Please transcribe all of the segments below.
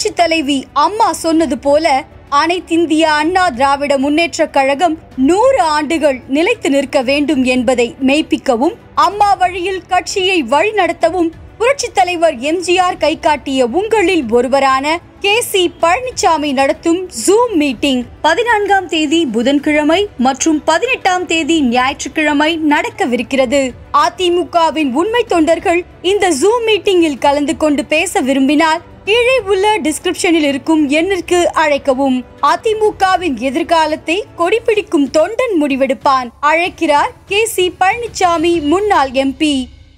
புரட்சி தலைவி அம்மா சொன்னது போல அனைத்திந்திய அண்ணா திராவிட முன்னேற்றக் கழகம் நூறு ஆண்டுகள் நிலைத்து நிற்க வேண்டும் என்பதை மெய்ப்பிக்கவும் அம்மா வழியில் கட்சியை வழிநடத்தவும் புரட்சி தலைவர் எம்ஜிஆர் கை காட்டிய உங்களில் ஒருவரான கே சி பழனிசாமி நடத்தும் ஜூம் மீட்டிங் பதினான்காம் தேதி புதன்கிழமை மற்றும் பதினெட்டாம் தேதி ஞாயிற்றுக்கிழமை நடக்கவிருக்கிறது அதிமுகவின் உண்மை தொண்டர்கள் இந்த ஜூம் மீட்டிங்கில் கலந்து கொண்டு பேச விரும்பினால் கீழே உள்ள டிஸ்கிரிப்ஷனில் இருக்கும் எண்ணிற்கு அழைக்கவும் அதிமுகவின் எதிர்காலத்தை கொடிபிடிக்கும் தொண்டன் முடிவெடுப்பான் அழைக்கிறார் கே சி பழனிசாமி முன்னாள் எம்பி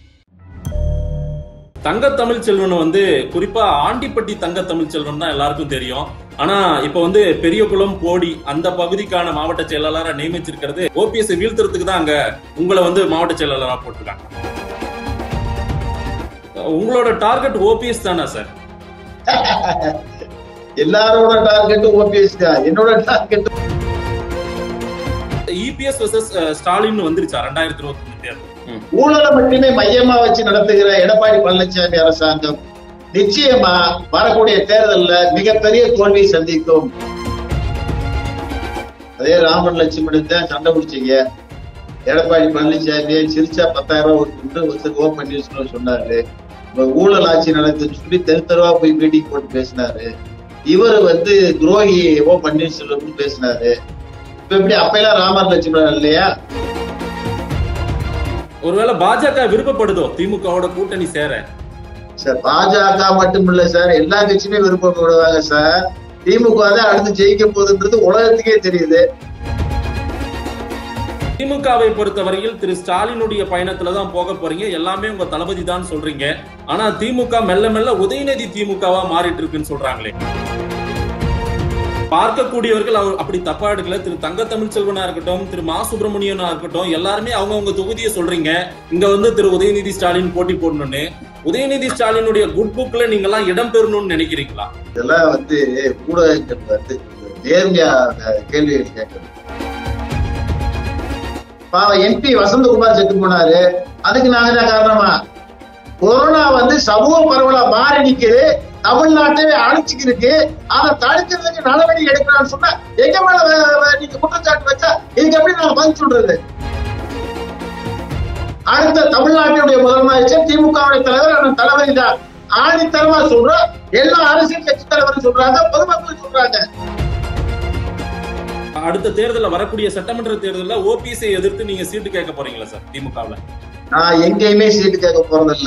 தங்க தமிழ் செல்வன் வந்து குறிப்பா ஆண்டிப்பட்டி தங்க தமிழ் செல்வன் தான் எல்லாருக்கும் தெரியும் ஆனா இப்ப வந்து பெரியகுளம் போடி அந்த பகுதிக்கான மாவட்ட செயலாளரா நியமிச்சிருக்கிறது ஓபிஎஸ் வீழ்த்துறதுக்கு தான் அங்க உங்களை வந்து மாவட்ட செயலாளரா போட்டிருக்காங்க உங்களோட டார்கெட் ஓபிஎஸ் தானே சார் எல்லாரோட டார்கெட்டும் ஓபிஎஸ் தான் என்னோட டார்கெட் இபிஎஸ் வர்சஸ் ஸ்டாலின் வந்துருச்சா ரெண்டாயிரத்தி இருபத்தி ஒண்ணு தேர்தல் ம். ஊழலை மட்டுமே மையமா வச்சு நடத்துகிற எடப்பாடி பழனிசாமி அரசாங்கம் நிச்சயமா வரக்கூடிய தேர்தல்ல மிகப்பெரிய தோல்வியை சந்திக்கும் அதே ராமன் லட்சுமணன் தான் சண்டை பிடிச்சீங்க எடப்பாடி பழனிசாமி சிரிச்சா பத்தாயிரம் ரூபாய் கொடுத்து ஒருத்தர் ஓ பன்னீர்செல்வம் சொன்னாரு இப்ப ஊழல் ஆட்சி நடக்குதுன்னு சொல்லி தெரு தெருவா போய் மீட்டிங் போட்டு பேசினாரு இவர் வந்து துரோகி ஓ பன்னீர்செல்வம் பேசினாரு இப்ப எப்படி அப்பெல்லாம் ராமன் லட்சுமணன் இல்லையா ஒருவேளை பாஜக விருப்பப்படுதோ திமுகவோட கூட்டணி சேர சார் பாஜக மட்டும் இல்ல சார் எல்லா கட்சியுமே விருப்பப்படுவாங்க சார் திமுக தான் அடுத்து ஜெயிக்க போகுதுன்றது உலகத்துக்கே தெரியுது திமுகவை பொறுத்தவரையில் திரு ஸ்டாலினுடைய பயணத்துல தான் போக போறீங்க எல்லாமே உங்க தளபதி தான் சொல்றீங்க ஆனா திமுக மெல்ல மெல்ல உதயநிதி திமுகவா மாறிட்டு இருக்குன்னு சொல்றாங்களே பார்க்கக்கூடியவர்கள் அவர் அப்படி தப்பா எடுக்கல திரு தங்க தமிழ் செல்வனா இருக்கட்டும் திரு மா சுப்பிரமணியனா இருக்கட்டும் எல்லாருமே அவங்கவங்க தொகுதியை சொல்றீங்க இங்க வந்து திரு உதயநிதி ஸ்டாலின் போட்டி போடணும்னு உதயநிதி ஸ்டாலினுடைய குட் புக்ல நீங்க எல்லாம் இடம் பெறணும்னு நினைக்கிறீங்களா இதெல்லாம் வந்து ஊடகங்கள் வந்து நேர்மையா கேள்விகள் கேட்கணும் பாவம் எம்பி வசந்தகுமார் செத்து போனாரு அதுக்கு நாங்க தான் காரணமா கொரோனா வந்து சமூக பரவலா மாறி நிக்குது தமிழ்நாட்டவே அழிச்சுக்கிருக்கு அதை தடுக்கிறதுக்கு நடவடிக்கை எடுக்கலாம்னு சொன்னா எங்க மேல வே- வே- நீங்க குற்றச்சாட்டு வச்சா இதுக்கு எப்படி நாங்க பதில் சொல்றது அடுத்த தமிழ்நாட்டினுடைய முதலமைச்சர் திமுகவுடைய தலைவர் அண்ணன் தளபதி தான் ஆணித்தரமா சொல்றோம் எல்லா அரசியல் கட்சி தலைவரும் சொல்றாங்க பொதுமக்கள் சொல்றாங்க அடுத்த தேர்தல்ல வரக்கூடிய சட்டமன்ற தேர்தல்ல ஓபிஎஸ்ஐ எதிர்த்து நீங்க சீட்டு கேட்க போறீங்களா சார் திமுகவுல நான் எங்கேயுமே சீட்டு கேட்க போறதில்ல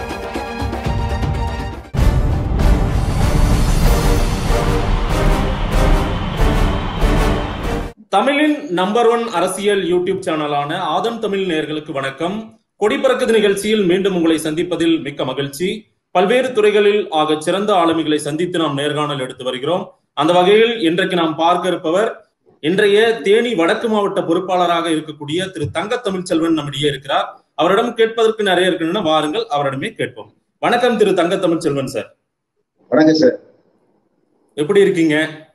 தமிழின் நம்பர் ஒன் அரசியல் யூடியூப் சேனலான ஆதம் தமிழ் நேயர்களுக்கு வணக்கம் கொடிபறக்குது நிகழ்ச்சியில் மீண்டும் உங்களை சந்திப்பதில் மிக்க மகிழ்ச்சி பல்வேறு துறைகளில் ஆக சிறந்த ஆளுமைகளை சந்தித்து நாம் நேர்காணல் எடுத்து வருகிறோம் அந்த வகையில் இன்றைக்கு நாம் பார்க்க இருப்பவர் இன்றைய தேனி வடக்கு மாவட்ட பொறுப்பாளராக இருக்கக்கூடிய திரு தங்க தமிழ் செல்வன் நம்மிடையே இருக்கிறார் அவரிடம் கேட்பதற்கு நிறைய இருக்குன்னு வாருங்கள் அவரிடமே கேட்போம் வணக்கம் திரு தங்க தமிழ் செல்வன் சார் வணக்கம் சார் எப்படி இருக்கீங்க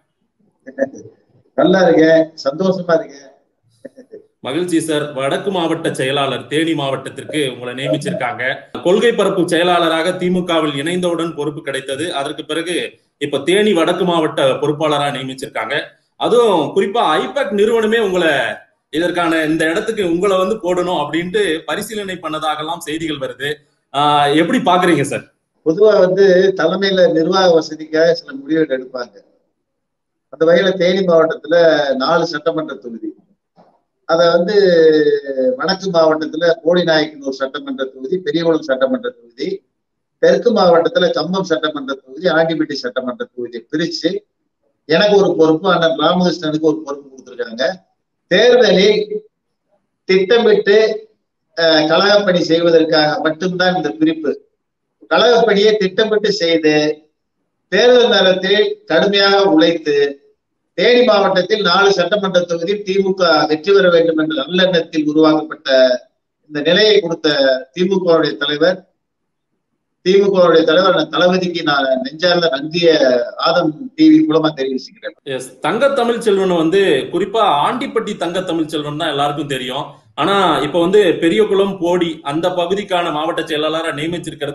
நல்லா இருக்கேன் சந்தோஷமா இருக்கேன் மகிழ்ச்சி சார் வடக்கு மாவட்ட செயலாளர் தேனி மாவட்டத்திற்கு உங்களை நியமிச்சிருக்காங்க கொள்கை பரப்பு செயலாளராக திமுகவில் இணைந்தவுடன் பொறுப்பு கிடைத்தது அதற்கு பிறகு இப்ப தேனி வடக்கு மாவட்ட பொறுப்பாளரா நியமிச்சிருக்காங்க அதுவும் குறிப்பா ஐபேக் நிறுவனமே உங்களை இதற்கான இந்த இடத்துக்கு உங்களை வந்து போடணும் அப்படின்ட்டு பரிசீலனை பண்ணதாகலாம் செய்திகள் வருது ஆஹ் எப்படி பாக்குறீங்க சார் பொதுவா வந்து தலைமையில நிர்வாக வசதிக்காக சில முடிவுகள் எடுப்பாங்க அந்த வகையில தேனி மாவட்டத்துல நாலு சட்டமன்ற தொகுதி அத வந்து வடக்கு மாவட்டத்துல போடிநாயக்கனூர் சட்டமன்ற தொகுதி பெரியகுளம் சட்டமன்ற தொகுதி தெற்கு மாவட்டத்துல கம்பம் சட்டமன்ற தொகுதி ஆண்டிப்பட்டி சட்டமன்ற தொகுதியை பிரிச்சு எனக்கு ஒரு பொறுப்பு அண்ணன் ராமகிருஷ்ணனுக்கு ஒரு பொறுப்பு கொடுத்துருக்காங்க தேர்தலில் திட்டமிட்டு அஹ், கழகப்பணி செய்வதற்காக மட்டும்தான் இந்த பிரிப்பு கழகப்பணியை திட்டமிட்டு செய்து தேர்தல் நேரத்தில் கடுமையாக உழைத்து தேனி மாவட்டத்தில் நாலு சட்டமன்ற தொகுதியில் திமுக வெற்றி பெற வேண்டும் என்ற நல்லெண்ணத்தில் உருவாக்கப்பட்ட இந்த நிலையை கொடுத்த திமுகவுடைய தலைவர் திமுகவுடைய தலைவர் அந்த தளபதிக்கு நான் நெஞ்சார்ந்த நன்றிய ஆதம் டிவி மூலமா தெரிவிச்சுக்கிறேன் எஸ் தங்க தமிழ் செல்வன் வந்து குறிப்பா ஆண்டிப்பட்டி தங்க தமிழ் செல்வன் தான் எல்லாருக்கும் தெரியும் ஆனா இப்ப வந்து பெரியகுளம் போடி அந்த பகுதிக்கான மாவட்ட செயலாளரா நியமிச்சிருக்கிறது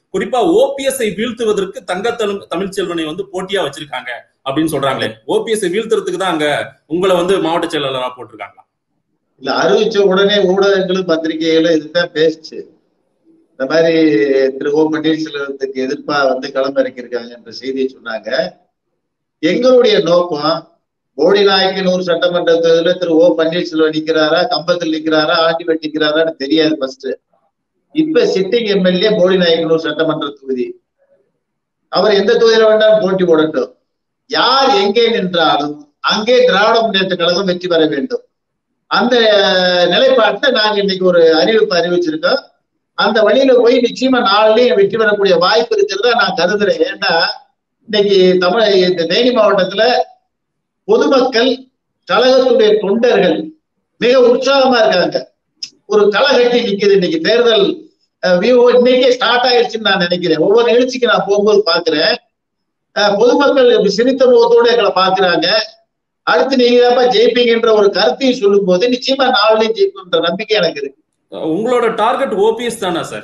குறிப்பா ஓபிஎஸ்ஐ வீழ்த்துவதற்கு தங்க தமிழ் தமிழ்ச்செல்வனை வந்து போட்டியா வச்சிருக்காங்க அப்படின்னு சொல்றாங்களே ஓபிஎஸ்ஐ வீழ்த்துறதுக்கு தான் அங்க உங்களை வந்து மாவட்ட செயலாளரா போட்டிருக்காங்களா இல்ல அறிவிச்ச உடனே ஊடகங்களும் பத்திரிகைகளும் இதுதான் பேசுச்சு இந்த மாதிரி திரு ஓ பன்னீர்செல்வத்துக்கு எதிர்ப்பா வந்து களமிறக்கியிருக்காங்க என்ற செய்தியை சொன்னாங்க எங்களுடைய நோக்கம் போடி நாயக்கனூர் சட்டமன்ற தேர்தலில் திரு ஓ பன்னீர்செல்வம் நிக்கிறாரா கம்பத்தில் நிக்கிறாரா ஆண்டிவெட் நிக்கிறாரான்னு தெரியாது ஃபர்ஸ்ட் இப்ப சிட்டிங் எம்எல்ஏ போடி நாயக்கனூர் சட்டமன்ற தொகுதி அவர் எந்த தொகுதியில வேண்டாலும் போட்டி போடட்டும் யார் எங்கே நின்றாலும் அங்கே திராவிட முன்னேற்ற கழகம் வெற்றி பெற வேண்டும் அந்த நிலைப்பாட்டில் நாங்க இன்னைக்கு ஒரு அறிவிப்பு அறிவிச்சிருக்கோம் அந்த வழியில போய் நிச்சயமா நாளிலேயே வெற்றி பெறக்கூடிய வாய்ப்பு இருக்கிறதா நான் கருதுறேன் ஏன்னா இன்னைக்கு தமிழ் இந்த தேனி மாவட்டத்துல பொதுமக்கள் கழகத்துடைய தொண்டர்கள் மிக உற்சாகமா இருக்காங்க ஒரு களை கட்டி நிக்குது இன்னைக்கு தேர்தல் வியூ இன்னைக்கே ஸ்டார்ட் ஆயிடுச்சுன்னு நான் நினைக்கிறேன் ஒவ்வொரு நிகழ்ச்சிக்கு நான் போகும்போது பாக்குறேன் பொதுமக்கள் சிரித்த முகத்தோட எங்களை பாக்குறாங்க அடுத்து நீங்க தான் ஜெயிப்பீங்கன்ற ஒரு கருத்தையும் சொல்லும் போது நிச்சயமா நாளிலையும் ஜெயிப்புன்ற நம்பிக்கை எனக்கு இருக்கு உங்களோட டார்கெட் ஓபிஎஸ் தானா சார்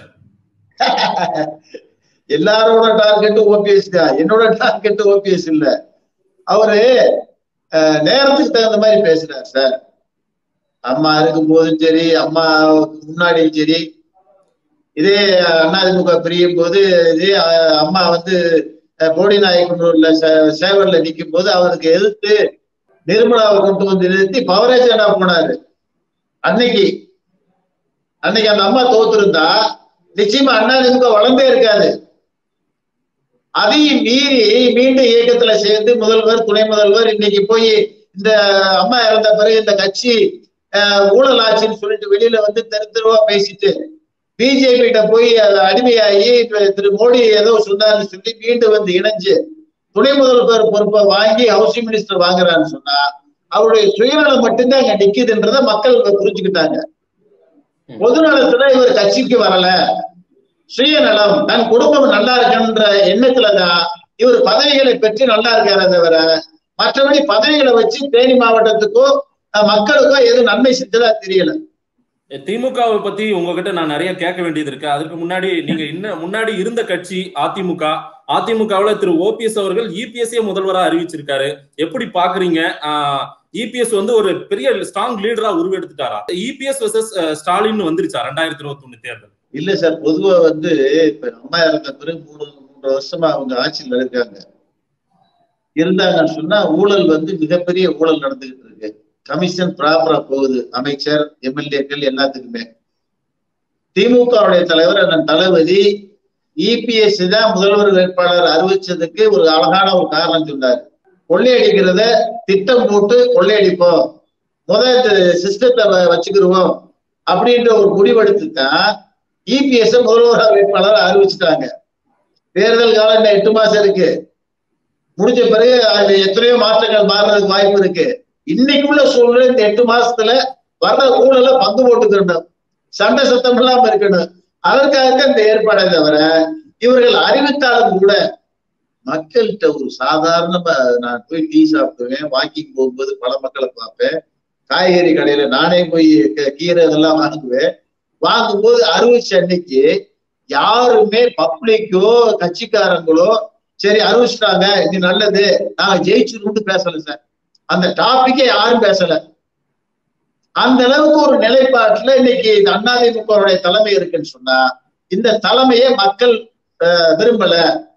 எல்லாரோட டார்கெட்டும் ஓபிஎஸ் தான் என்னோட டார்கெட் ஓபிஎஸ் இல்ல அவரு நேரத்துக்கு தகுந்த மாதிரி பேசுறாரு சார் அம்மா இருக்கும் போதும் சரி அம்மாவுக்கு முன்னாடியும் சரி இதே அதிமுக பிரியும் போது இதே அம்மா வந்து போடி நாயக்கனூர்ல சேவர்ல நிற்கும் போது அவருக்கு எதிர்த்து நிர்மலாவை கொண்டு வந்து நிறுத்தி பவரேஜ் போனாரு அன்னைக்கு அன்னைக்கு அந்த அம்மா தோத்துருந்தா நிச்சயமா அண்ணா திமுக வளர்ந்தே இருக்காது அதையும் மீறி மீண்டும் இயக்கத்துல சேர்ந்து முதல்வர் துணை முதல்வர் இன்னைக்கு போய் இந்த அம்மா இறந்த பிறகு இந்த கட்சி ஊழல் ஆட்சின்னு சொல்லிட்டு வெளியில வந்து தெரு தெருவா பேசிட்டு பிஜேபி கிட்ட போய் அடிமையாகி திரு மோடி ஏதோ சொன்னார்னு சொல்லி மீண்டும் வந்து இணைஞ்சு துணை முதல்வர் பொறுப்பை வாங்கி ஹவுசிங் மினிஸ்டர் வாங்குறான்னு சொன்னா அவருடைய சுயநலம் மட்டும்தான் அங்க நிக்குதுன்றத மக்கள் புரிஞ்சுக்கிட்டாங்க பொதுநலத்துல இவர் கட்சிக்கு வரல சுயநலம் தன் குடும்பம் நல்லா இருக்குன்ற எண்ணத்துலதான் இவர் பதவிகளை பெற்று நல்லா இருக்காரே தவிர மற்றபடி பதவிகளை வச்சு தேனி மாவட்டத்துக்கோ மக்களுக்கோ எதுவும் நன்மை செஞ்சதா தெரியல திமுகவை பத்தி உங்ககிட்ட நான் நிறைய கேட்க வேண்டியது இருக்கு அதுக்கு முன்னாடி நீங்க இன்னும் முன்னாடி இருந்த கட்சி அதிமுக அதிமுகவுல திரு ஓபிஎஸ் அவர்கள் இபிஎஸ்ஏ முதல்வரா அறிவிச்சிருக்காரு எப்படி பாக்குறீங்க இபிஎஸ் வந்து ஒரு பெரிய ஸ்ட்ராங் லீடரா உருவெடுத்துட்டாரா இபிஎஸ் வர்சஸ் ஸ்டாலின் வந்துருச்சா ரெண்டாயிரத்தி இருபத்தி ஒண்ணு தேர்தல் இல்ல சார் பொதுவா வந்து இப்ப அம்மா இறந்த பிறகு மூணு மூன்று வருஷமா அவங்க ஆட்சியில் இருக்காங்க இருந்தாங்கன்னு சொன்னா ஊழல் வந்து மிகப்பெரிய ஊழல் நடந்துகிட்டு இருக்கு கமிஷன் ப்ராப்பரா போகுது அமைச்சர் எம்எல்ஏக்கள் எல்லாத்துக்குமே திமுகவுடைய தலைவர் அண்ணன் தளபதி இபிஎஸ் தான் முதல்வர் வேட்பாளர் அறிவிச்சதுக்கு ஒரு அழகான ஒரு காரணம் சொன்னார் கொள்ளையடிக்கிறத திட்டம் போட்டு கொள்ளையடிப்போம் முதல் சிஸ்டத்தை வச்சுக்கிருவோம் அப்படின்ற ஒரு முடிவெடுத்து தான் இபிஎஸ் முதல்வர் வேட்பாளர் அறிவிச்சுட்டாங்க தேர்தல் காலம் இன்னும் எட்டு மாசம் இருக்கு முடிஞ்ச பிறகு அதுல எத்தனையோ மாற்றங்கள் மாறுறதுக்கு வாய்ப்பு இருக்கு இன்னைக்கு உள்ள சூழ்நிலை இந்த எட்டு மாசத்துல வர்ற ஊழல பங்கு போட்டுக்கணும் சண்டை சத்தம் இல்லாம இருக்கணும் அதற்காக இந்த ஏற்பாடை தவிர இவர்கள் அறிவித்தாலும் கூட மக்கள்கிட்ட ஒரு சாதாரண நான் போய் டீ சாப்பிடுவேன் வாக்கிங் போகும்போது பல மக்களை பார்ப்பேன் காய்கறி கடையில நானே போய் கீரை இதெல்லாம் வாங்குவேன் வாங்கும்போது அறிவிச்ச அன்னைக்கு யாருமே பப்ளிக்கோ கட்சிக்காரங்களோ சரி அறிவிச்சிட்டாங்க இது நல்லது நாங்க ஜெயிச்சிருன்னு பேசல சார் அந்த டாபிக்கே யாரும் பேசல அந்த அளவுக்கு ஒரு நிலைப்பாட்டுல இன்னைக்கு இந்த அதிமுகவுடைய தலைமை இருக்குன்னு சொன்னா இந்த தலைமையை மக்கள் விரும்பல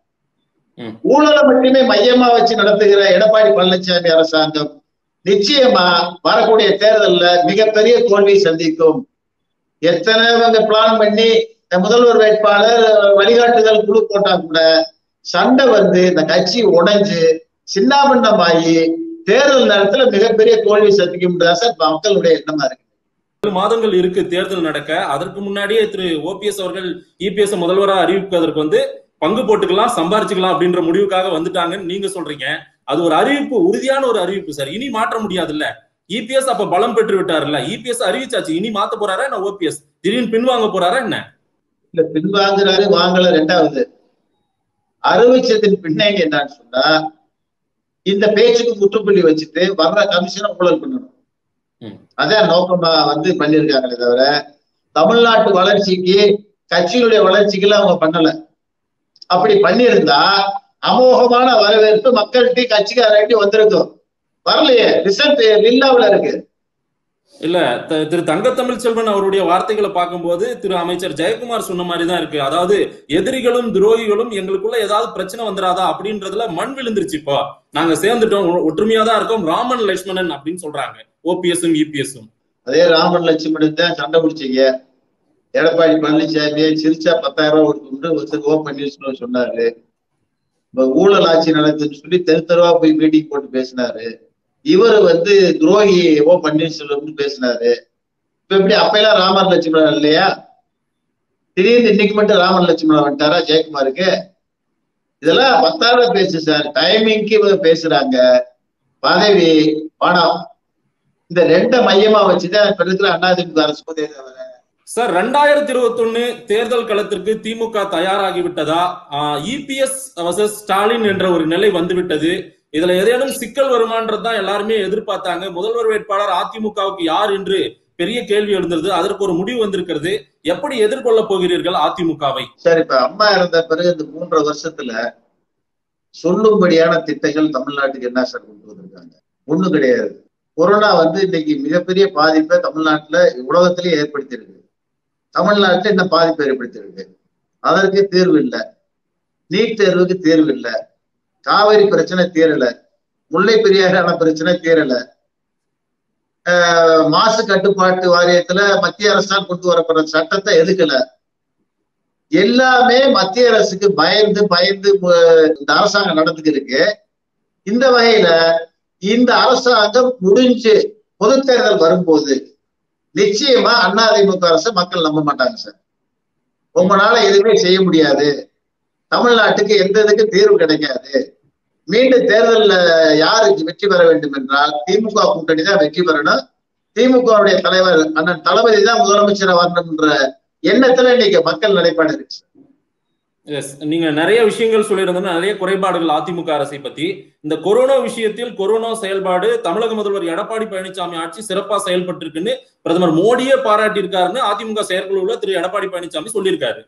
ஊழலை மட்டுமே மையமா வச்சு நடத்துகிற எடப்பாடி பழனிசாமி அரசாங்கம் நிச்சயமா வரக்கூடிய தேர்தல்ல மிகப்பெரிய தோல்வி சந்திக்கும் எத்தனை அவங்க பிளான் பண்ணி முதல்வர் வேட்பாளர் வழிகாட்டுதல் குழு போட்டா கூட சண்டை வந்து இந்த கட்சி உடைஞ்சு சின்னாபின்னமாகி தேர்தல் நேரத்துல மிகப்பெரிய தோல்வி சந்திக்கும் சார் மக்களுடைய எண்ணமா இருக்கு ஏழு மாதங்கள் இருக்கு தேர்தல் நடக்க அதற்கு முன்னாடியே திரு ஓபிஎஸ் அவர்கள் இபிஎஸ் முதல்வராக அறிவிப்பதற்கு வந்து பங்கு போட்டுக்கலாம் சம்பாரிச்சுக்கலாம் அப்படின்ற முடிவுக்காக வந்துட்டாங்கன்னு நீங்க சொல்றீங்க அது ஒரு அறிவிப்பு உறுதியான ஒரு அறிவிப்பு சார் இனி மாற்ற முடியாதுல்ல இபிஎஸ் அப்ப பலம் பெற்று விட்டாருல்ல இபிஎஸ் அறிவிச்சாச்சு இனி மாத்த போறாரா என்ன ஓபிஎஸ் திடீர்னு பின்வாங்க போறாரா என்ன இல்ல பின்வாங்குறாரு வாங்கல ரெண்டாவது அறிவிச்சதின் பின்னங்க என்னன்னு சொன்னா இந்த பேச்சுக்கு முற்றுப்புள்ளி வச்சுட்டு வர்ற கமிஷனை ஊழல் பண்ணணும் அதான் நோக்கமா வந்து பண்ணிருக்காங்களே தவிர தமிழ்நாட்டு வளர்ச்சிக்கு கட்சியினுடைய வளர்ச்சிக்கெல்லாம் அவங்க பண்ணல அப்படி பண்ணியிருந்தா அமோகமான வரவேற்பு மக்கள்கிட்ட கட்சிக்காரர்கிட்ட வந்திருக்கும் வரலையே ரிசல்ட் நில்லாவில் இருக்கு இல்ல த- திரு தங்கத்தமிழ் செல்வன் அவருடைய வார்த்தைகளை பார்க்கும்போது திரு அமைச்சர் ஜெயக்குமார் சொன்ன மாதிரி தான் இருக்கு அதாவது எதிரிகளும் துரோகிகளும் எங்களுக்குள்ள ஏதாவது பிரச்சனை வந்துடாதா அப்படின்றதுல மண் விழுந்துருச்சு இப்போ நாங்க சேர்ந்துட்டோம் ஒ- ஒற்றுமையா தான் இருக்கோம் ராமன் லட்சுமணன் அப்படின்னு சொல்றாங்க ஓபிஎஸும் இபிஎஸும் அதே ராமன் லட்சுமணன் தான் சண்டை பிடிச்சீங்க எடப்பாடி பழனிசாமி சிரிச்சா பத்தாயிரம் ரூபாய் கொடுத்து ஒருத்தர் ஓ பன்னீர்செல்வம் சொன்னாரு இப்ப ஊழல் ஆட்சி நடக்குதுன்னு சொல்லி தெரு தெருவா போய் மீட்டிங் போட்டு பேசினாரு இவர் வந்து துரோகி ஓ பன்னீர்செல்வம்னு பேசினாரு இப்ப எப்படி அப்பெல்லாம் ராமன் லட்சுமணன் இல்லையா திடீர்னு இன்னைக்கு மட்டும் ராமன் லட்சுமணன் வந்துட்டாரா ஜெயக்குமாருக்கு இதெல்லாம் பத்தாயிரம் பேசு சார் டைமிங்க்கு இவங்க பேசுறாங்க பதவி பணம் இந்த ரெண்ட மையமா வச்சுதான் இப்ப இருக்கிற அதிமுக அரசு போதே தவிர சார் ரெண்டாயிரத்தி இருபத்தி ஒண்ணு தேர்தல் களத்திற்கு திமுக தயாராகி விட்டதா இபிஎஸ் வர்சஸ் ஸ்டாலின் என்ற ஒரு நிலை வந்துவிட்டது இதுல ஏதேனும் சிக்கல் வருமானதான் எல்லாருமே எதிர்பார்த்தாங்க முதல்வர் வேட்பாளர் அதிமுகவுக்கு யார் என்று பெரிய கேள்வி எழுந்தது அதற்கு ஒரு முடிவு வந்திருக்கிறது எப்படி எதிர்கொள்ள போகிறீர்கள் அதிமுகவை சார் இப்ப அம்மா இறந்த பிறகு இந்த மூன்றரை வருஷத்துல சொல்லும்படியான திட்டங்கள் தமிழ்நாட்டுக்கு என்ன சார் கொண்டு வந்திருக்காங்க ஒண்ணும் கிடையாது கொரோனா வந்து இன்னைக்கு மிகப்பெரிய பாதிப்பை தமிழ்நாட்டுல உலகத்திலேயே ஏற்படுத்தியிருக்கு தமிழ்நாட்டுல இந்த பாதிப்பை ஏற்படுத்தியிருக்கு அதற்கு தீர்வு இல்லை நீட் தேர்வுக்கு தீர்வு இல்லை காவிரி பிரச்சனை தீரல முல்லை பெரியாறான பிரச்சனை தீரல ஆஹ் மாசு கட்டுப்பாட்டு வாரியத்துல மத்திய அரசால் கொண்டு வரப்படுற சட்டத்தை எதுக்கல எல்லாமே மத்திய அரசுக்கு பயந்து பயந்து மு- இந்த அரசாங்கம் நடந்துக்கு இருக்கு இந்த வகையில இந்த அரசாங்கம் முடிஞ்சு பொது தேர்தல் வரும்போது நிச்சயமா அதிமுக அரசு மக்கள் நம்ப மாட்டாங்க சார் உங்களால எதுவுமே செய்ய முடியாது தமிழ்நாட்டுக்கு எந்த இதுக்கு தீர்வு கிடைக்காது மீண்டும் தேர்தல்ல யாருக்கு வெற்றி பெற வேண்டும் என்றால் திமுக கூட்டணி தான் வெற்றி பெறணும் திமுகவுடைய தலைவர் அண்ணன் தளபதி தான் முதலமைச்சரா வரணும்ன்ற எண்ணத்துல இன்னைக்கு மக்கள் நிலைப்பாடு இருக்கு சார். எஸ் நீங்க நிறைய விஷயங்கள் சொல்லியிருந்தோம் நிறைய குறைபாடுகள் அதிமுக அரசை பத்தி இந்த கொரோனா விஷயத்தில் கொரோனா செயல்பாடு தமிழக முதல்வர் எடப்பாடி பழனிசாமி ஆட்சி சிறப்பா செயல்பட்டிருக்குன்னு பிரதமர் மோடியே பாராட்டியிருக்காருன்னு அதிமுக செயற்குழுவுல திரு எடப்பாடி பழனிசாமி சொல்லியிருக்காரு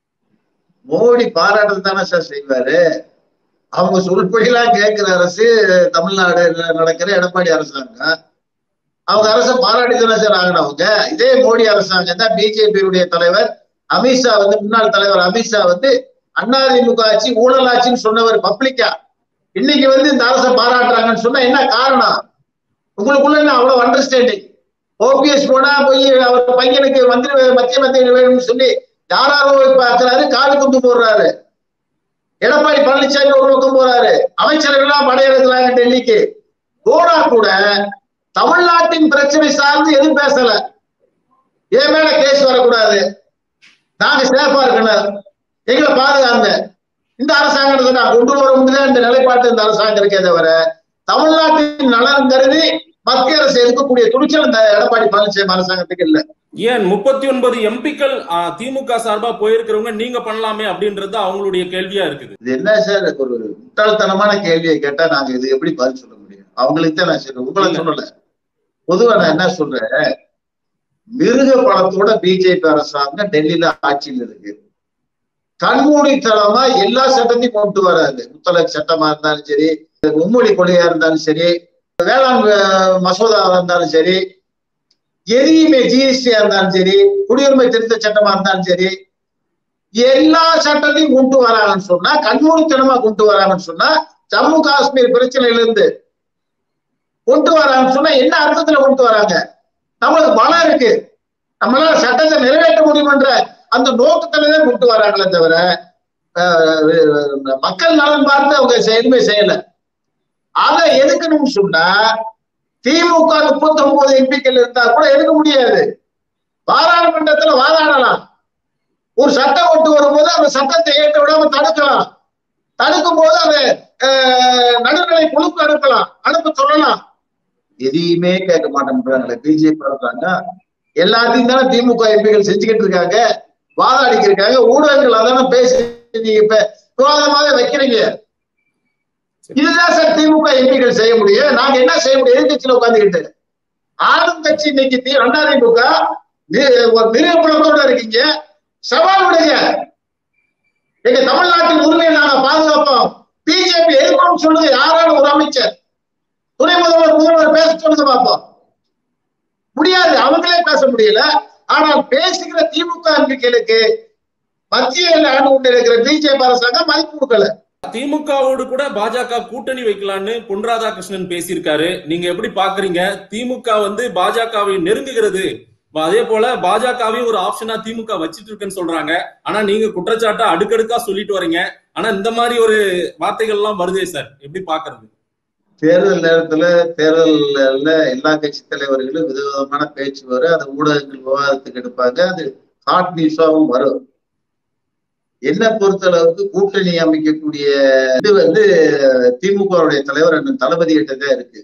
மோடி பாராட்டுறது தானே சார் செய்வாரு அவங்க சொல்படிலாம் கேட்கிற அரசு தமிழ்நாடு நடக்கிற எடப்பாடி அரசாங்கம் அவங்க அரசை பாராட்டி தானே சார் ஆகணும் அவங்க இதே மோடி அரசாங்கம் தான் பிஜேபியுடைய தலைவர் அமித்ஷா வந்து முன்னாள் தலைவர் அமித்ஷா வந்து அதிமுக ஆட்சி ஊழல் ஆட்சின்னு சொன்னவர் பப்ளிக்கா இன்னைக்கு வந்து இந்த அரசை பாராட்டுறாங்கன்னு சொன்னா என்ன காரணம் உங்களுக்குள்ள என்ன அவ்வளவு அண்டர்ஸ்டாண்டிங் ஓபிஎஸ் போனா போய் அவர் பையனுக்கு மந்திரி மத்திய மந்திரி வேணும்னு சொல்லி யாராரோ போய் பார்க்கிறாரு காடு கொண்டு போடுறாரு எடப்பாடி பழனிசாமி ஒரு பக்கம் போறாரு அமைச்சர்கள்லாம் படையெடுக்கிறாங்க டெல்லிக்கு போனா கூட தமிழ்நாட்டின் பிரச்சனை சார்ந்து எதுவும் பேசல என் மேல கேஸ் வரக்கூடாது நாங்க சேஃபா இருக்கணும் எங்களை பாதுகாங்க இந்த அரசாங்கத்தை நான் கொண்டு வர முடியாது இந்த நிலைப்பாட்டு இந்த அரசாங்கம் இருக்கே தவிர தமிழ்நாட்டின் நலன் கருதி மத்திய அரசு எடுக்கக்கூடிய துணிச்சல் இந்த எடப்பாடி பழனிசாமி அரசாங்கத்துக்கு இல்ல ஏன் முப்பத்தி ஒன்பது எம்பிக்கள் திமுக சார்பா போயிருக்கிறவங்க நீங்க பண்ணலாமே அப்படின்றது அவங்களுடைய கேள்வியா இருக்குது இது என்ன சார் ஒரு முட்டாள்தனமான கேள்வியை கேட்டா நாங்க இது எப்படி பதில் சொல்ல முடியும் அவங்களுக்கு தான் நான் சொல்றேன் உங்களை சொல்லல பொதுவா நான் என்ன சொல்றேன் மிருக பலத்தோட பிஜேபி அரசாங்கம் டெல்லியில ஆட்சியில் இருக்கு கண்மூடித்தனமா எல்லா சட்டத்தையும் கொண்டு வராது முத்தலக் சட்டமா இருந்தாலும் சரி மும்மொழி கொள்கையா இருந்தாலும் சரி வேளாண் அஹ், மசோதாவா இருந்தாலும் சரி எதையுமே ஜிஎஸ்டியா இருந்தாலும் சரி குடியுரிமை திருத்த சட்டமா இருந்தாலும் சரி எல்லா சட்டத்தையும் கொண்டு வராங்கன்னு சொன்னா கண்மூடித்தனமா கொண்டு வராங்கன்னு சொன்னா ஜம்மு காஷ்மீர் பிரச்சனையில இருந்து கொண்டு வராங்கன்னு சொன்னா என்ன அர்த்தத்துல கொண்டு வராங்க நம்மளுக்கு பலம் இருக்கு நம்மளால சட்டத்தை நிறைவேற்ற முடியும்ன்ற அந்த நோக்கத்துல தான் கொண்டு வராங்களே தவிர அஹ், மக்கள் நலன் பார்த்து அவங்க எதுவுமே செய்யல அதை எதுக்கணும்னு சொன்னா திமுக முப்பத்தி ஒன்பது எம்பிக்கள் இருந்தா கூட எடுக்க முடியாது பாராளுமன்றத்துல வாதாடலாம் ஒரு சட்டம் கொண்டு வரும்போது அந்த சட்டத்தை ஏற்ற விடாம தடுக்கலாம் தடுக்கும் போது அதை அஹ், நடுநிலை குழுக்கு அனுப்பலாம் அனுப்ப சொல்லலாம் எதையுமே கேட்க மாட்டேன்றாங்களே பிஜேபி இருக்காங்க எல்லாத்தையும் தானே திமுக எம்பிகள் செஞ்சுக்கிட்டு இருக்காங்க வாதாடிக்கு இருக்காங்க ஊடகங்கள் அதானே பேசி நீங்க இப்ப விவாதமாவே வைக்கிறீங்க இதுதான் சார் திமுக எம்பிகள் செய்ய முடியும் நாங்க என்ன செய்ய முடியும் எதிர்கட்சியில உட்காந்துக்கிட்டு ஆளும் கட்சி இன்னைக்கு தி- அதிமுக மிருகபுலத்தோட இருக்கீங்க சவால் விடுங்க எங்க தமிழ்நாட்டின் உரிமையை நாங்க பாதுகாப்போம் பிஜேபி எதிர்ப்போம் சொல்லுங்க யாராலும் ஒரு அமைச்சர் துணை முதல்வர் முதல்வர் பேச சொல்லுங்க பார்ப்போம் முடியாது அவங்களே பேச முடியல ஆனால் பேசுகிற திமுக எம்பிக்களுக்கு மத்தியில் ஆண்டு கொண்டு இருக்கிற பிஜேபி அரசாங்கம் மதிப்பு கொடுக்கல திமுகவோடு கூட பாஜக கூட்டணி வைக்கலான்னு பொன் ராதாகிருஷ்ணன் பேசியிருக்காரு நீங்க எப்படி பாக்குறீங்க திமுக வந்து பாஜகவை நெருங்குகிறது அதே போல பாஜகவையும் ஒரு ஆப்ஷனா திமுக வச்சிட்டு இருக்குன்னு சொல்றாங்க ஆனா நீங்க குற்றச்சாட்டை அடுக்கடுக்கா சொல்லிட்டு வரீங்க ஆனா இந்த மாதிரி ஒரு வார்த்தைகள் எல்லாம் வருதே சார் எப்படி பாக்குறது தேர்தல் நேரத்துல தேர்தல்ல எல்லா கட்சி தலைவர்களும் விதவிதமான பேச்சு வரும் அது ஊடகங்கள் விவாதத்துக்கு எடுப்பாங்க அது ஹாட் நியூஸாவும் வரும் என்ன பொறுத்த அளவுக்கு கூட்டணி அமைக்கக்கூடிய இது வந்து திமுகவுடைய தலைவர் அண்ணன் தளபதி கிட்ட தான் இருக்கு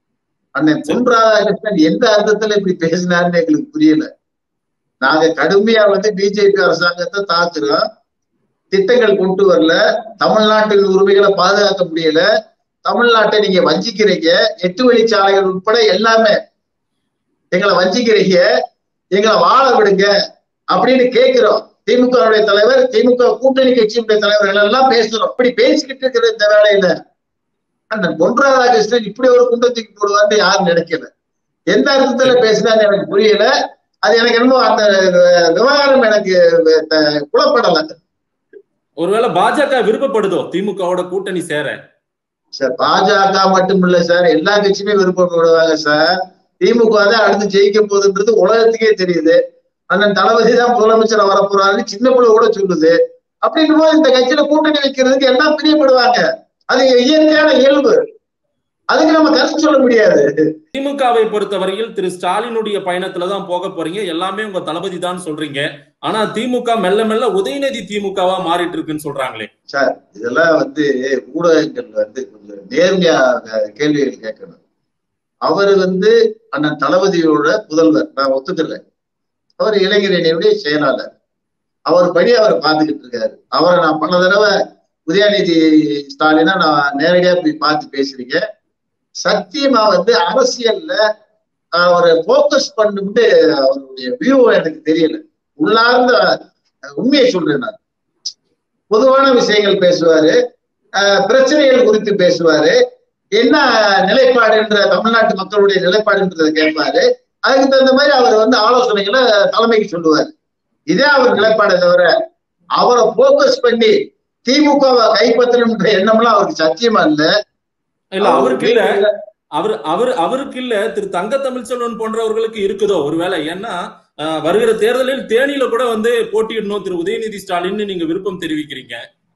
அண்ணன் பொன் ராதாகிருஷ்ணன் எந்த அர்த்தத்துல இப்படி பேசினாருன்னு எங்களுக்கு புரியல நாங்க கடுமையா வந்து பிஜேபி அரசாங்கத்தை தாக்குறோம் திட்டங்கள் கொண்டு வரல தமிழ்நாட்டின் உரிமைகளை பாதுகாக்க முடியல தமிழ்நாட்டை நீங்க வஞ்சிக்கிறீங்க எட்டு வழிச்சாலைகள் உட்பட எல்லாமே எங்களை வஞ்சிக்கிறீங்க எங்களை வாழ விடுங்க அப்படின்னு கேட்கிறோம் திமுகவுடைய தலைவர் திமுக கூட்டணி கட்சியுடைய தலைவர்கள் எல்லாம் பேசுறோம் இப்படி பேசிக்கிட்டு இருக்கிற இந்த வேலையில அந்த பொன் ராதாகிருஷ்ணன் இப்படி ஒரு குண்டத்துக்கு போடுவார்னு யாரும் நினைக்கல எந்த அர்த்தத்துல பேசினான்னு எனக்கு புரியல அது எனக்கு என்னமோ அந்த விவகாரம் எனக்கு புலப்படல ஒருவேளை பாஜக விருப்பப்படுதோ திமுகவோட கூட்டணி சேர சார் பாஜக மட்டும் இல்ல சார் எல்லா கட்சியுமே விருப்பப்படுவாங்க சார் திமுக தான் அடுத்து ஜெயிக்க போகுதுன்றது உலகத்துக்கே தெரியுது அண்ணன் தளபதி தான் முதலமைச்சர் வரப்போறாருன்னு சின்ன பிள்ளை கூட சொல்லுது அப்படின்னும் போது இந்த கட்சியில கூட்டணி வைக்கிறதுக்கு எல்லாம் பிரியப்படுவாங்க அது இயற்கையான இயல்பு அதுக்கு நம்ம கருத்து சொல்ல முடியாது திமுகவை பொறுத்தவரையில் திரு ஸ்டாலினுடைய பயணத்துலதான் போக போறீங்க எல்லாமே உங்க தளபதி தான் சொல்றீங்க ஆனா திமுக மெல்ல மெல்ல உதயநிதி திமுகவா மாறிட்டு இருக்குன்னு சொல்றாங்களே சார் இதெல்லாம் வந்து ஊடகங்கள் வந்து கொஞ்சம் நேர்மையா கேள்விகள் கேட்கணும் அவர் வந்து அண்ணன் தளபதியோட புதல்வர் நான் ஒத்துக்கிறேன் அவர் இளைஞரணியுடைய செயலாளர் அவர் படி அவர் பார்த்துக்கிட்டு இருக்காரு அவரை நான் பல தடவை உதயநிதி ஸ்டாலினா நான் நேரடியா போய் பார்த்து பேசுறீங்க சத்தியமா வந்து அரசியல்ல அவரை போக்கஸ் பண்ணிட்டு அவருடைய வியூ எனக்கு தெரியல உள்ளார்ந்த உண்மையை சொல்றேன் நான் பொதுவான விஷயங்கள் பேசுவாரு பிரச்சனைகள் குறித்து பேசுவாரு என்ன நிலைப்பாடுன்ற தமிழ்நாட்டு மக்களுடைய நிலைப்பாடுன்றதை கேட்பாரு அதுக்கு தகுந்த மாதிரி அவர் வந்து ஆலோசனைகளை தலைமைக்கு சொல்லுவார் இதே அவர் நிலைப்பாடை தவிர அவரை போக்கஸ் பண்ணி திமுகவை கைப்பற்றணும்ன்ற எண்ணம்லாம் அவருக்கு சத்தியமா இல்ல இல்ல அவருக்கு இல்ல அவர் அவர் அவருக்கு இல்ல திரு தங்க தமிழ்ச்செல்வன் போன்றவர்களுக்கு இருக்குதோ ஒருவேளை ஏன்னா வருகிற தேர்தலில் தேனியில கூட வந்து போட்டியிடணும் திரு உதயநிதி ஸ்டாலின் நீங்க விருப்பம் தெரிவிக்கிறீங்க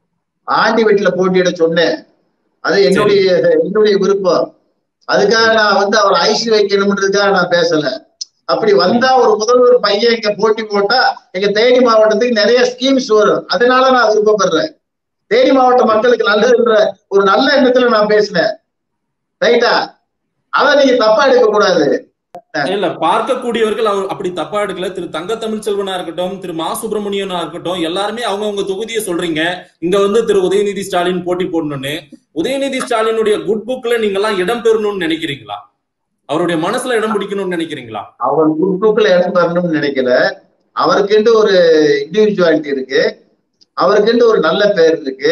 ஆண்டி வீட்டுல போட்டியிட சொன்னேன் அது என்னுடைய என்னுடைய விருப்பம் அதுக்காக நான் வந்து அவர் ஐசி வைக்கணும்ன்றதுக்காக நான் பேசல அப்படி வந்தா ஒரு முதல்வர் பையன் இங்க போட்டி போட்டா எங்க தேனி மாவட்டத்துக்கு நிறைய ஸ்கீம்ஸ் வரும் அதனால நான் விருப்பப்படுறேன் தேனி மாவட்ட மக்களுக்கு நல்லதுன்ற ஒரு நல்ல எண்ணத்துல நான் பேசினேன் ரைட்டா அதை நீங்க தப்பா எடுக்க கூடாது இல்ல பார்க்கக்கூடியவர்கள் அவர் அப்படி தப்பா எடுக்கல திரு தங்க தமிழ்ச்செல்வனா இருக்கட்டும் திரு மா சுப்பிரமணியனா இருக்கட்டும் எல்லாருமே அவங்க அவங்க தொகுதியை சொல்றீங்க இங்க வந்து திரு உதயநிதி ஸ்டாலின் போட்டி போடணும்னு உதயநிதி ஸ்டாலினுடைய குட் புக்ல நீங்க எல்லாம் இடம் பெறணும்னு நினைக்கிறீங்களா அவருடைய மனசுல இடம் பிடிக்கணும்னு நினைக்கிறீங்களா அவர் குட் புக்ல இடம் பெறணும்னு நினைக்கல அவருக்குன்ட்டு ஒரு இண்டிவிஜுவாலிட்டி இருக்கு அவருக்குன்ட்டு ஒரு நல்ல பேர் இருக்கு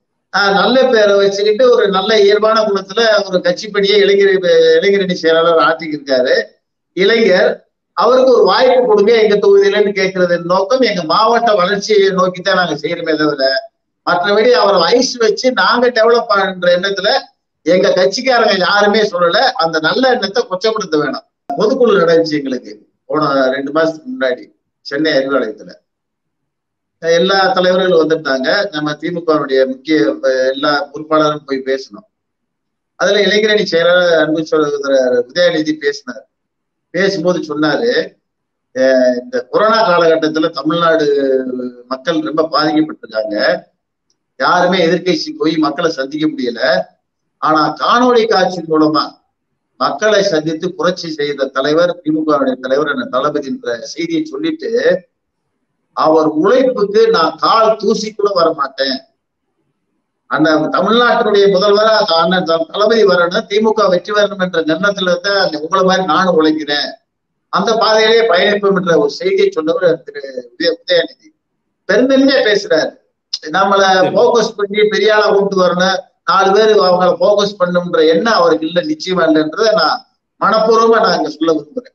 நல்ல பேரை வச்சுக்கிட்டு ஒரு நல்ல இயல்பான குணத்துல ஒரு கட்சிப்படியே இளைஞர் இளைஞரணி செயலாளர் ஆற்றிக்கு இருக்காரு இளைஞர் அவருக்கு ஒரு வாய்ப்பு கொடுங்க எங்க தொகுதியிலன்னு கேட்கறது நோக்கம் எங்க மாவட்ட வளர்ச்சியை நோக்கி தான் நாங்க செய்யறோமே தவிர மற்றபடி அவரை வயசு வச்சு நாங்க டெவலப் பண்ற எண்ணத்துல எங்க கட்சிக்காரங்க யாருமே சொல்லல அந்த நல்ல எண்ணத்தை கொச்சப்படுத்த வேணாம் பொதுக்குழு நடந்துச்சு எங்களுக்கு போன ரெண்டு மாசத்துக்கு முன்னாடி சென்னை அறிவாலயத்துல எல்லா தலைவர்களும் வந்துட்டாங்க நம்ம திமுகவுடைய முக்கிய எல்லா பொறுப்பாளரும் போய் பேசணும் அதுல இளைஞரணி செயலாளர் அன்பு சகோதரர் உதயநிதி பேசினார் பேசும்போது சொன்னாரு இந்த கொரோனா காலகட்டத்துல தமிழ்நாடு மக்கள் ரொம்ப பாதிக்கப்பட்டிருக்காங்க யாருமே எதிர்கட்சி போய் மக்களை சந்திக்க முடியல ஆனா காணொளி காட்சி மூலமா மக்களை சந்தித்து புரட்சி செய்த தலைவர் திமுகவுடைய தலைவர் என்ற தளபதி என்ற செய்தியை சொல்லிட்டு அவர் உழைப்புக்கு நான் கால் தூசி கூட வர மாட்டேன் அந்த தமிழ்நாட்டினுடைய முதல்வரா அண்ணன் தளபதி வரணும் திமுக வெற்றி வரணும் என்ற எண்ணத்துல தான் அந்த உங்களை மாதிரி நானும் உழைக்கிறேன் அந்த பாதையிலேயே பயணிப்போம் என்ற ஒரு செய்தியை சொன்னவர் திரு உதய உதயநிதி பெருந்தன்மையா பேசுறாரு நம்மள போக்கஸ் பண்ணி பெரிய ஆளா கூப்பிட்டு வரணும் நாலு பேர் அவங்கள போக்கஸ் பண்ணுன்ற எண்ணம் அவருக்கு இல்ல நிச்சயமா இல்லைன்றத நான் மனப்பூர்வமா நான் இங்க சொல்ல விரும்புறேன்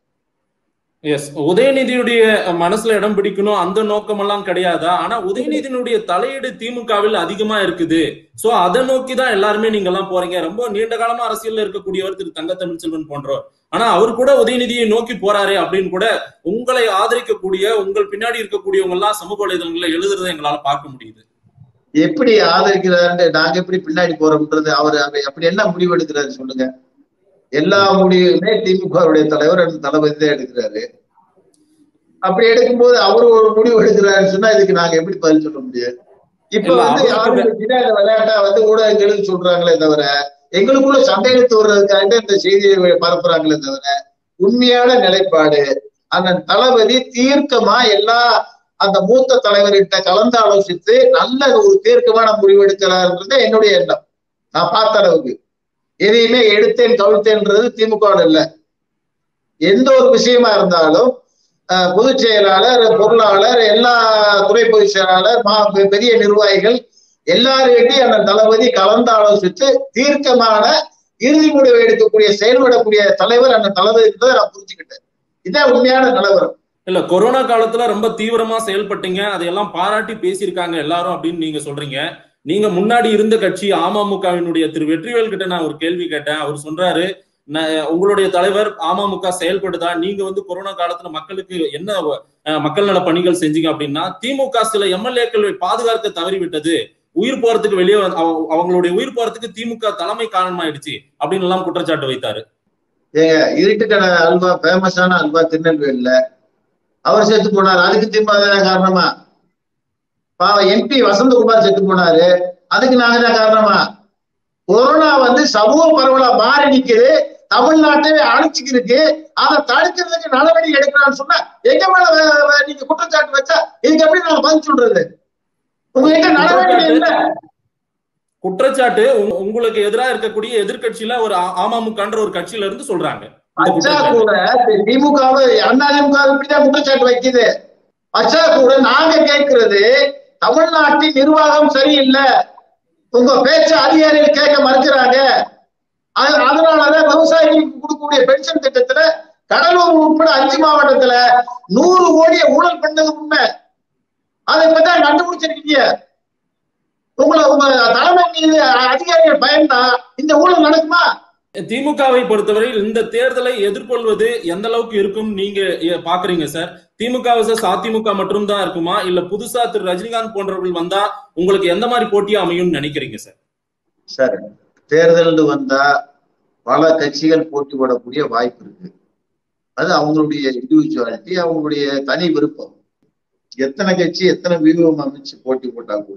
எஸ் உதயநிதியுடைய மனசுல இடம் பிடிக்கணும் அந்த நோக்கம் எல்லாம் கிடையாதா ஆனா உதயநிதியினுடைய தலையீடு திமுகவில் அதிகமா இருக்குது சோ அதை நோக்கி தான் எல்லாருமே நீங்க எல்லாம் போறீங்க ரொம்ப நீண்ட காலமா அரசியல்ல இருக்கக்கூடியவர் திரு தங்க தமிழ்ச்செல்வன் போன்றவர் ஆனா அவர் கூட உதயநிதியை நோக்கி போறாரு அப்படின்னு கூட உங்களை ஆதரிக்கக்கூடிய உங்கள் பின்னாடி இருக்கக்கூடியவங்க எல்லாம் சமூக வலைதளங்கள்ல எழுதுறதை எங்களால பார்க்க முடியுது எப்படி ஆதரிக்கிறாருன்னு நாங்க எப்படி பின்னாடி போறோம்ன்றது அவர் அப்படி என்ன முடிவு எடுக்கிறாரு சொல்லுங்க எல்லா முடிவுமே திமுகவுடைய தலைவர் அந்த தளபதி தான் எடுக்கிறாரு அப்படி எடுக்கும்போது அவரு ஒரு முடிவு எடுக்கிறாருன்னு சொன்னா இதுக்கு நாங்க எப்படி பதில் சொல்ல முடியாது இப்ப இல்ல, வந்து அவருக்கு யாரும் பின்னாடி விளையாட்டா வந்து ஊடகங்களுக்கு சொல்றாங்களே தவிர எங்களுக்குள்ள சண்டையிழுத்து வர்றதுக்காக இந்த செய்தியை பரப்புறாங்களே தவிர உண்மையான நிலைப்பாடு அந்த தளபதி தீர்க்கமா எல்லா அந்த மூத்த தலைவர்கிட்ட கலந்து ஆலோசித்து நல்ல ஒரு தீர்க்கமான முடிவு எடுக்கிறாருன்றது என்னுடைய எண்ணம் நான் பார்த்த அளவுக்கு எதையுமே எடுத்தேன் கவிழ்த்தேன்றது திமுக இல்ல எந்த ஒரு விஷயமா இருந்தாலும் அஹ், பொதுச் செயலாளர் பொருளாளர் எல்லா துறை பொதுச் செயலாளர் மா பெரிய நிர்வாகிகள் எல்லார்கிட்டையும் அந்த தளபதி கலந்து ஆலோசித்து தீர்க்கமான இறுதி முடிவு எடுக்கக்கூடிய செயல்படக்கூடிய தலைவர் அந்த தளபதி நான் புரிஞ்சுக்கிட்டேன் இதான் உண்மையான நிலவரம் இல்ல கொரோனா காலத்துல ரொம்ப தீவிரமா செயல்பட்டீங்க அதையெல்லாம் பாராட்டி பேசியிருக்காங்க எல்லாரும் அப்படின்னு நீங்க சொல்றீங்க நீங்க முன்னாடி இருந்த கட்சி அமமுகவினுடைய திரு வெற்றிவேல் கிட்ட நான் ஒரு கேள்வி கேட்டேன் அவர் சொல்றாரு "நான், உங்களுடைய தலைவர் அமமுக செயல்படுதா நீங்க வந்து கொரோனா காலத்துல மக்களுக்கு என்ன அஹ், மக்கள் நல பணிகள் செஞ்சீங்க அப்படின்னா திமுக சில எம்எல்ஏக்களை பாதுகாக்க தவறிவிட்டது உயிர் போறதுக்கு வெளியே வந்து- அவ- அவங்களுடைய உயிர் போறதுக்கு திமுக தலைமை காரணமாயிடுச்சு அப்படின்னு எல்லாம் குற்றச்சாட்டு வைத்தாரு ஏங்க இருட்டுக்கடை அல்வா ஃபேமஸான அல்வா திருநெல்வேலியில அவர் செத்து போனார் அதுக்கு திமுக தான் காரணமா பாவம் எம்பி வசந்தகுமார் செத்து போனாரு அதுக்கு நாங்க தான் காரணமா கொரோனா வந்து சமூக பரவலா மாறி நிக்குது தமிழ்நாட்டை அழிச்சுக்கிருக்கு அதை தடுக்கிறதுக்கு நடவடிக்கை எடுக்கிறான்னு சொன்னா எங்க மேல வே- வே- நீங்க குற்றச்சாட்டு வச்சா இதுக்கு எப்படி நாங்க பதில் சொல்றது உங்ககிட்ட நடவடிக்கை இல்ல குற்றச்சாட்டு உங்க- உங்களுக்கு எதிராக இருக்கக்கூடிய எதிர்க்கட்சியில ஒரு அ- அமமுகன்ற ஒரு கட்சியில இருந்து சொல்றாங்க இந்த அச்சா குற்றச்சாட்டு. கூட திமுகவை அண்ணா திமுக இப்படிதான் குற்றச்சாட்டு வைக்குது அச்சா கூட நாங்க கேட்கிறது தமிழ்நாட்டின் நிர்வாகம் சரியில்லை உங்க பேச்ச அதிகாரிகள் கேட்க மறுக்கிறாங்க அது- அதனாலதான் விவசாயிகளுக்கு கொடுக்கக்கூடிய பென்ஷன் திட்டத்துல கடலூர் உட்பட அஞ்சு மாவட்டத்துல நூறு கோடியை ஊழல் பண்ணது உண்மை அதை இப்பதான் கண்டுபிடிச்சிருக்கீங்க உங்களை உங்க தலைமை மீது அதிகாரிகள் பயந்தா இந்த ஊழல் நடக்குமா திமுகவை பொறுத்தவரையில் இந்த தேர்தலை எதிர்கொள்வது எந்த அளவுக்கு இருக்கும் நீங்க எ- பாக்குறீங்க சார் திமுக versus அதிமுக மட்டும் தான் இருக்குமா இல்ல புதுசா திரு ரஜினிகாந்த் போன்றவர்கள் வந்தா உங்களுக்கு எந்த மாதிரி போட்டியா அமையும்னு நினைக்கிறீங்க சார் சார் தேர்தல்னு வந்தா பல கட்சிகள் போட்டி போடக்கூடிய வாய்ப்பு இருக்கு அது அவங்களுடைய இண்டிவிஜுவாலிட்டி அவங்களுடைய தனி விருப்பம் எத்தனை கட்சி எத்தனை வியூகம் அமைச்சு போட்டி போட்டா கூட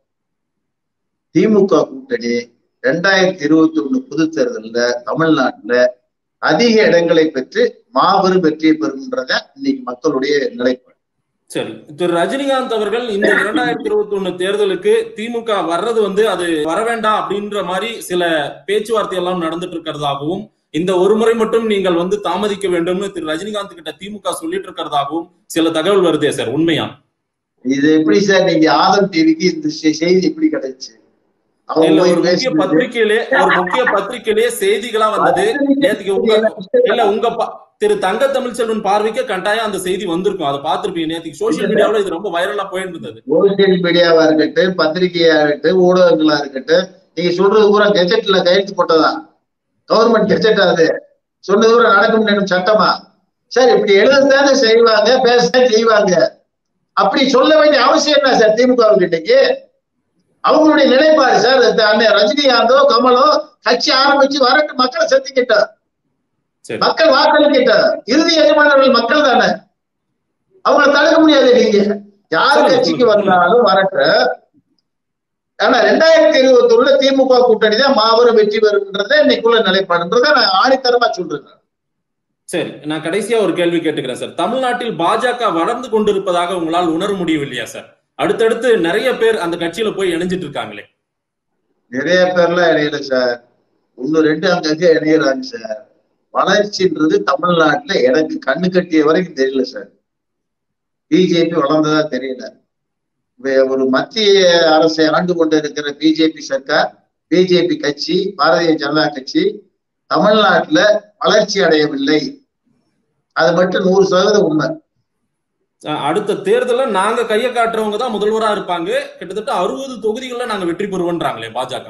திமுக கூட்டணி ரெண்டாயிரத்தி இருபத்தி ஒண்ணு பொது தேர்தல்ல தமிழ்நாட்டுல அதிக இடங்களை பெற்று மாபெரும் வெற்றியை பெறும்ன்றத இன்னைக்கு மக்களுடைய நிலைப்பாடு சரி திரு ரஜினிகாந்த் அவர்கள் இந்த இரண்டாயிரத்தி இருபத்தி ஒண்ணு தேர்தலுக்கு திமுக வர்றது வந்து அது வர வேண்டாம் அப்படின்ற மாதிரி சில பேச்சுவார்த்தை எல்லாம் நடந்துட்டு இருக்கிறதாகவும் இந்த ஒரு முறை மட்டும் நீங்கள் வந்து தாமதிக்க வேண்டும்னு திரு ரஜினிகாந்த் கிட்ட திமுக சொல்லிட்டு இருக்கிறதாகவும் சில தகவல் வருதே சார் உண்மையா இது எப்படி சார் நீங்க ஆதம் டிவிக்கு இந்த செ- செய்தி எப்படி கிடைச்சு அவங்க இல்ல போய் ஒரு முக்கிய பேசுனது- பத்திரிகையிலே ஒரு முக்கிய பத்திரிகையிலே செய்திகளா வந்தது நேத்துக்கு உங்க இல்ல உங்க பா- திரு தங்க தமிழ்ச்செல்வன் பார்வைக்கு கட்டாயம் அந்த செய்தி வந்திருக்கும் அதை பார்த்திருப்பீங்க நேத்துக்கு சோசியல் மீடியாவுல இது ரொம்ப வைரலா போயிட்டு இருந்தது சோசியல் மீடியாவா இருக்கட்டும் பத்திரிகையா இருக்கட்டும் ஊடகங்களா இருக்கட்டும் நீங்க சொல்றது பூரா கெஜெட்ல கையெழுத்து போட்டதா கவர்மெண்ட் கெஜெட் அது சொன்னது பூரா நடக்கும் என்னும் சட்டமா சார் இப்படி எழுதத்தானே செய்வாங்க பேசத்தான் செய்வாங்க அப்படி சொல்ல வேண்டிய அவசியம் என்ன சார் திமுகவுக்கு இன்னைக்கு அவங்களுடைய நிலைப்பாடு சார் இந்த அண்ணன் ரஜினிகாந்தோ கமலோ கட்சி ஆரம்பிச்சு வரட்டு மக்களை சந்திக்கிட்டோம் சரி மக்கள் வாக்களிக்கிட்ட இறுதி எஜமானர்கள் மக்கள் தானே அவங்கள தடுக்க முடியாது நீங்க யார் சொல்லுங்க, கட்சிக்கு சொல்லுங்க. வந்தாலும் வரட்டும் ஆனா ரெண்டாயிரத்தி இருபத்தி ஒண்ணுல திமுக கூட்டணி தான் மாபெரும் வெற்றி பெறும்ன்றத இன்னைக்குள்ள நிலைப்பாடுன்றத நான் ஆணித்தரமா சொல்றேன் சரி நான் கடைசியா ஒரு கேள்வி கேட்டுக்கிறேன் சார் தமிழ்நாட்டில் பாஜக வளர்ந்து கொண்டிருப்பதாக உங்களால் உணர முடியவில்லையா சார் அடுத்தடுத்து நிறைய பேர் அந்த கட்சியில போய் இணைஞ்சிட்டு இருக்காங்களே நிறைய பேர்லாம் இணையல சார் ஒண்ணு ரெண்டு அங்கங்க இணையறாங்க சார் வளர்ச்சின்றது தமிழ்நாட்டுல எனக்கு கண்ணு கட்டிய வரைக்கும் தெரியல சார் பிஜேபி வளர்ந்ததா தெரியல வே- ஒரு மத்திய அரசை ஆண்டு கொண்டு இருக்கிற பிஜேபி சர்க்கார் பிஜேபி கட்சி பாரதிய ஜனதா கட்சி தமிழ்நாட்டுல வளர்ச்சி அடையவில்லை அது மட்டும் நூறு சதவீதம் உண்மை அஹ் அடுத்த தேர்தல்ல நாங்க கையை காட்டுறவங்க தான் முதல்வரா இருப்பாங்க கிட்டத்தட்ட அறுபது தொகுதிகளில் நாங்க வெற்றி பெறுவோன்றாங்களே பாஜக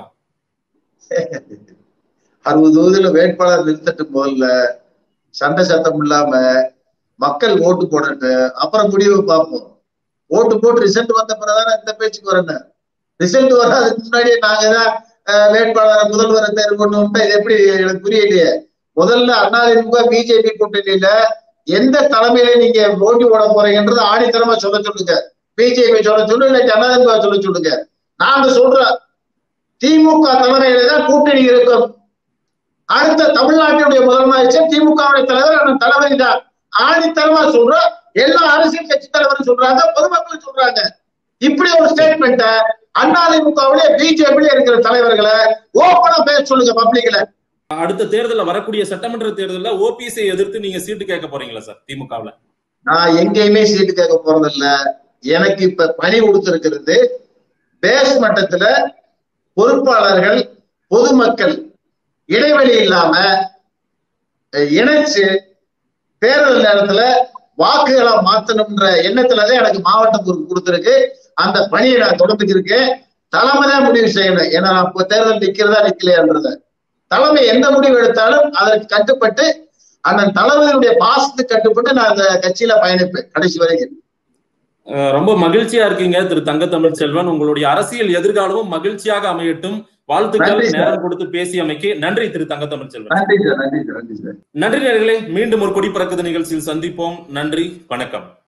அறுபது தொகுதியில வேட்பாளர் நிறுத்தட்டும் முதல்ல சண்டை சத்தம் இல்லாம மக்கள் ஓட்டு போடட்டும் அப்புறம் முடிவு பார்ப்போம் ஓட்டு போட்டு ரிசல்ட் வந்த பிறகுதானே இந்த பேச்சுக்கு வரணும் ரிசல்ட் வராதுக்கு முன்னாடியே நாங்க தான் அஹ், வேட்பாளரை முதல்வரை தேர்வு பண்ணோம்னா இது எப்படி எனக்கு புரியலையே முதல்ல அதிமுக பிஜேபி கூட்டணியில எந்த தலைமையில நீங்க போட்டி போட போறீங்கன்றது ஆணித்தனமா சொல்ல சொல்லுங்க பிஜேபி சொல்ல சொல்லு இல்ல அதிமுக சொல்ல சொல்லுங்க நாங்க சொல்றோம் திமுக தலைமையில தான் கூட்டணி இருக்கும் அடுத்த தமிழ்நாட்டினுடைய முதலமைச்சர் திமுகவுடைய தலைவர் அண்ணன் தளபதி தான் ஆணித்தனமா சொல்றோம் எல்லா அரசியல் கட்சி தலைவரும் சொல்றாங்க பொதுமக்களும் சொல்றாங்க இப்படி ஒரு ஸ்டேட்மெண்ட அதிமுகவுடைய பிஜேபியில இருக்கிற தலைவர்களை ஓப்பனா பேச சொல்லுங்க பப்ளிக்ல அடுத்த தேர்தலில் வரக்கூடிய சட்டமன்ற தேர்தலில் ஓபிஎஸ்ஐ எதிர்த்து நீங்க சீட்டு கேட்க போறீங்களா சார் திமுகவில் நான் எங்கேயுமே சீட்டு கேட்க போறதில்ல எனக்கு இப்ப பணி கொடுத்திருக்கிறது பேஸ் மட்டத்துல பொறுப்பாளர்கள் பொதுமக்கள் இடைவெளி இல்லாம அஹ், இணைச்சு தேர்தல் நேரத்துல வாக்குகளா மாத்தணும்ன்ற எண்ணத்துலதான் எனக்கு மாவட்ட பொறுப்பு கொடுத்திருக்கு அந்த பணியை நான் தொடர்ந்துக்கு இருக்கேன் தலைமை தான் முடிவு செய்யணும் ஏன்னா நான் இப்ப தேர்தல் நிக்கிறதா நிக்கலையான்றத தலைமை எந்த முடிவு எடுத்தாலும் அதற்கு கட்டுப்பட்டு அண்ணன் தலைவருடைய பாசத்துக்கு கட்டுப்பட்டு நான் அந்த கட்சியில பயணிப்பேன் கடைசி வரைக்கும் அஹ் ரொம்ப மகிழ்ச்சியா இருக்கீங்க திரு தங்க தமிழ் செல்வன் உங்களுடைய அரசியல் எதிர்காலமும் மகிழ்ச்சியாக அமையட்டும் வாழ்த்துக்கள் நன்றி சார். நேரம் கொடுத்து பேசியமைக்கு நன்றி திரு தங்க தமிழ் செல்வன் நன்றி சார் நன்றி சார் நன்றி சார் நன்றி நேர்களே மீண்டும் ஒரு கொடி பறக்குது நிகழ்ச்சியில் சந்திப்போம் நன்றி வணக்கம்